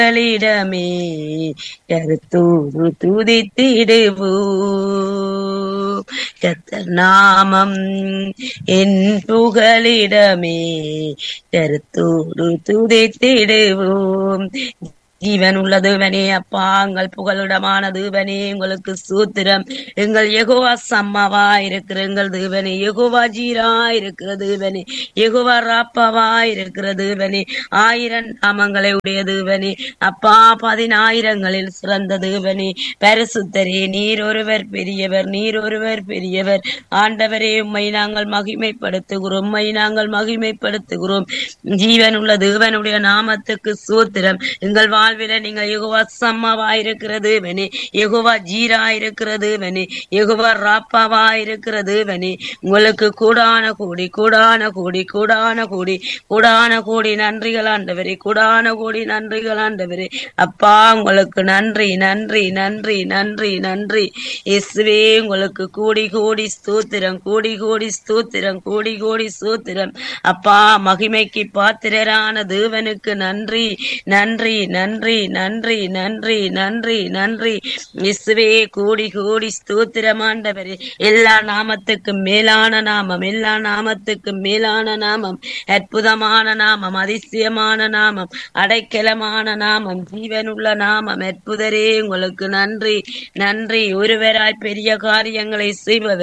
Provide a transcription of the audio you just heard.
புகலிடமே கருத்தூரு துதித்திடுவோ கத்தர் நாமம் என் புகலிடமே கருத்தோடு துதித்திடுவோம் ஜீவன் உள்ள தேவனே அப்பா எங்கள் புகலிடமான தேவனே உங்களுக்கு சூத்திரம் எங்கள் யெகோவா சம்மவா இருக்கிற எங்கள் தேவனே யெகோவா ஜீரா இருக்கிற தேவனே யெகோவா ராப்பாவா இருக்கிற தேவனே ஆயிரம் நாமங்களை உடைய தேவனே அப்பா பதினாயிரங்களில் சிறந்த தேவனே பரிசுத்தரே நீர் ஒருவர் பெரியவர் நீர் ஒருவர் பெரியவர் ஆண்டவரே உம்மை நாங்கள் மகிமைப்படுத்துகிறோம் உம்மை நாங்கள் மகிமைப்படுத்துகிறோம் ஜீவன் உள்ள தேவனுடைய நாமத்துக்கு சூத்திரம் எங்கள் வாழ்வில நீங்க யெகோவா சம்மாவா இருக்கிறது வனே யெகோவா ஜீரா இருக்கிறது வனே யெகோவா ராப்பாவா இருக்கிறது வனே உங்களுக்கு கூடான கூடி கூடான கூடி கூடான கூடி கூடான கூடி நன்றிகள் ஆண்டவரே கூடான கூடி நன்றிகள் ஆண்டவரே அப்பா உங்களுக்கு நன்றி நன்றி நன்றி நன்றி நன்றி இயேசுவே உங்களுக்கு கூடி கூடி ஸ்தோத்திரம் கூடி கூடி ஸ்தோத்திரம் கூடி கூடி ஸ்தோத்திரம் அப்பா மகிமைக்கு பாத்திரரான தேவனுக்கு நன்றி நன்றி நன்றி நன்றி நன்றி நன்றி நன்றி இயேசுவே கூடி கூடி ஸ்தோத்திரம் ஆண்டவரே எல்லா நாமத்துக்கும் மேலான நாமம் எல்லா நாமத்துக்கும் மேலான நாமம் அற்புதமான நாமம் அதிசயமான நாமம் அடைக்கலமான நாமம் ஜீவனுள்ள நாமம் அற்புதரே உங்களுக்கு நன்றி நன்றி ஒருவராய் பெரிய காரியங்களை செய்பவர்